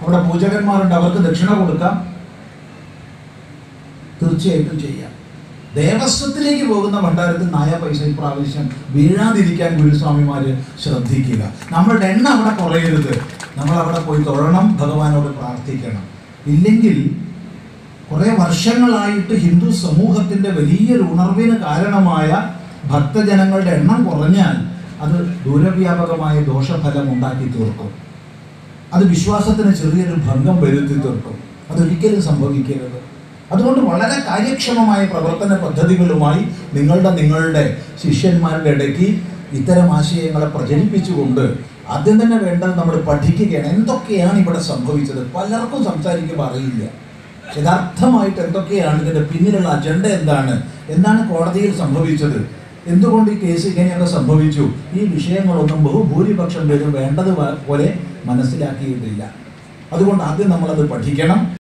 അവിടെ പൂജകന്മാരുണ്ട് അവർക്ക് ദക്ഷിണ കൊടുക്കാം തീർച്ചയായിട്ടും ചെയ്യാം ദേവസ്വത്തിലേക്ക് പോകുന്ന ഭണ്ഡാരത്തിൽ നായ പൈസ ഇപ്രാവശ്യം വീഴാതിരിക്കാൻ ഗുരുസ്വാമിമാര് ശ്രദ്ധിക്കുക നമ്മളുടെ എണ്ണ അവിടെ കുറയരുത് നമ്മൾ അവിടെ പോയി തൊഴണം ഭഗവാനോട് പ്രാർത്ഥിക്കണം ഇല്ലെങ്കിൽ കുറെ വർഷങ്ങളായിട്ട് ഹിന്ദു സമൂഹത്തിന്റെ വലിയൊരു ഉണർവിന് കാരണമായ ഭക്തജനങ്ങളുടെ എണ്ണം കുറഞ്ഞാൽ അത് ദൂരവ്യാപകമായ ദോഷഫലം ഉണ്ടാക്കി തീർക്കും അത് വിശ്വാസത്തിന് ചെറിയൊരു ഭംഗം വരുത്തി തീർക്കും അതൊരിക്കലും സംഭവിക്കരുത് അതുകൊണ്ട് വളരെ കാര്യക്ഷമമായ പ്രവർത്തന പദ്ധതികളുമായി നിങ്ങളുടെ നിങ്ങളുടെ ശിഷ്യന്മാരുടെ ഇടയ്ക്ക് ഇത്തരം ആശയങ്ങളെ പ്രചരിപ്പിച്ചുകൊണ്ട് ആദ്യം തന്നെ വേണ്ടത് നമ്മൾ പഠിക്കുകയാണ് എന്തൊക്കെയാണ് ഇവിടെ സംഭവിച്ചത് പലർക്കും സംസാരിക്കുമ്പോൾ അറിയില്ല യഥാർത്ഥമായിട്ട് എന്തൊക്കെയാണ് ഇതിന്റെ പിന്നിലുള്ള അജണ്ട എന്താണ് എന്താണ് കോടതിയിൽ സംഭവിച്ചത് എന്തുകൊണ്ട് ഈ കേസ് ഇങ്ങനെയൊക്കെ സംഭവിച്ചു ഈ വിഷയങ്ങളൊന്നും ബഹുഭൂരിപക്ഷം പേരും വേണ്ടത് പോലെ മനസ്സിലാക്കിയിട്ടില്ല അതുകൊണ്ട് ആദ്യം നമ്മളത് പഠിക്കണം